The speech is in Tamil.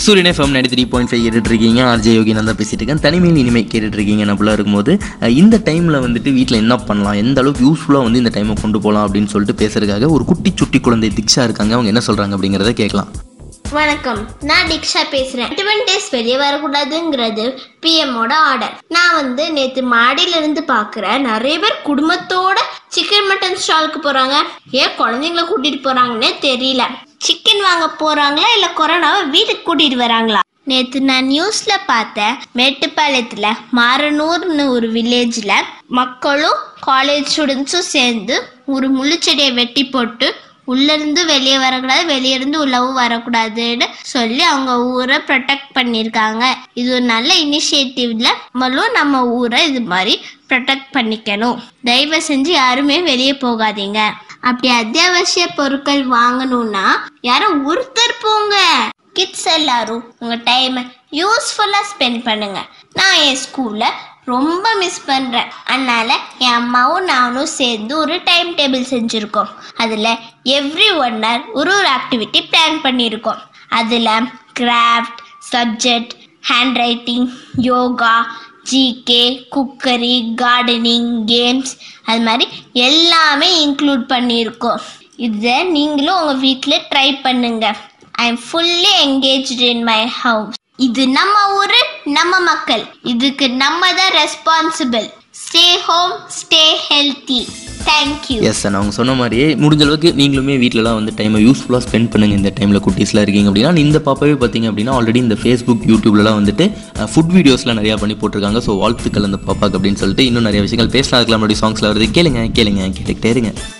சூரியனே FM ninety three point five கேட்டுட்டு இருக்கீங்க ஆர்ஜே யோகி நான் தான் பேசிட்டு இருக்கேன் தனிமையில் இனிமே கேட்டுட்டு இருக்கீங்க நம்மளா இருக்கும்போது அஹ், இந்த டைமில் வந்துட்டு வீட்டில் என்ன பண்ணலாம் எந்த அளவுக்கு யூஸ்ஃபுல்லாக வந்து இந்த டைமை கொண்டு போகலாம் அப்படின்னு சொல்லிட்டு பேசுறதுக்காக ஒரு குட்டி சுட்டி குழந்தை திக்ஷா இருக்காங்க அவங்க என்ன சொல்கிறாங்க அப்படிங்கிறத கேட்கலாம் வணக்கம் நான் தீக்ஷா பேசுறேன் டுவெண்ட்டி டேஸ் வெளியே வரக்கூடாதுங்கிறது பிஎம்மோட ஆர்டர் நான் வந்து நேத்து மாடியில இருந்து பாக்குறேன் நிறைய பேர் குடும்பத்தோட சிக்கன் மட்டன் ஸ்டாலுக்கு போறாங்க ஏன் குழந்தைங்கள கூட்டிட்டு போறாங்கன்னே தெரியல சிக்கன் வாங்க போறாங்களா இல்ல கொரோனாவை வீட்டுக்கு கூட்டிட்டு வராங்களா நேத்து நான் நியூஸ்ல பார்த்தேன் மேட்டுப்பாளையத்துல மாரனூர்னு ஒரு வில்லேஜ்ல மக்களும் காலேஜ் ஸ்டூடெண்ட்ஸும் சேர்ந்து ஒரு முள்ளுச்செடியை வெட்டி போட்டு உள்ள இருந்து வெளியே வரக்கூடாது வெளியே இருந்து உள்ளவும் வரக்கூடாதுன்னு சொல்லி அவங்க ஊரை ப்ரொடெக்ட் பண்ணியிருக்காங்க இது ஒரு நல்ல இனிஷியேட்டிவ்ல நம்மளும் நம்ம ஊரை இது மாதிரி ப்ரொடெக்ட் பண்ணிக்கணும் தயவு செஞ்சு யாருமே வெளியே போகாதீங்க அப்படி அத்தியாவசிய பொருட்கள் வாங்கணும்னா யாரும் ஒருத்தர் போங்க கிட்ஸ் எல்லாரும் உங்க டைமை யூஸ்ஃபுல்லா ஸ்பெண்ட் பண்ணுங்க நான் என் ஸ்கூல்ல ரொம்ப மிஸ் பண்றேன் அதனால என் அம்மாவும் நானும் சேர்ந்து ஒரு டைம் டேபிள் செஞ்சுருக்கோம் அதில் எவ்ரி ஒன் ஹவர் ஒரு ஒரு ஆக்டிவிட்டி பிளான் பண்ணியிருக்கோம் அதில் craft subject handwriting yoga GK cookery gardening games அது மாதிரி எல்லாமே இன்க்ளூட் பண்ணியிருக்கோம் இதை நீங்களும் உங்கள் வீட்டில் ட்ரை பண்ணுங்க I am fully engaged in my house இது நம்ம ஊரு நம்ம மக்கள் இதுக்கு நம்ம தான் responsible stay home stay healthy thank you yes sir அவங்க சொன்ன மாதிரியே முடிஞ்ச அளவுக்கு நீங்களுமே வீட்டிலலாம் வந்து டைமை யூஸ்ஃபுல்லாக ஸ்பெண்ட் பண்ணுங்க இந்த டைமில் குட்டீஸ்லாம் இருக்கீங்க அப்படின்னா இந்த பாப்பாவே பார்த்தீங்க அப்படின்னா ஆல்ரெடி இந்த ஃபேஸ்புக் யூடியூப்லலாம் வந்துட்டு ஃபுட் வீடியோஸ்லாம் நிறையா பண்ணி போட்டிருக்காங்க ஸோ வாழ்த்துக்கள் அந்த பாப்பாக்கு அப்படின்னு சொல்லிட்டு இன்னும் நிறைய விஷயங்கள் பேசலாம் அதுக்கெல்லாம் முன்னாடி சாங்ஸில் வருது கேளுங்க கேளுங்க கேட்டுக்கிட்டே இருங்க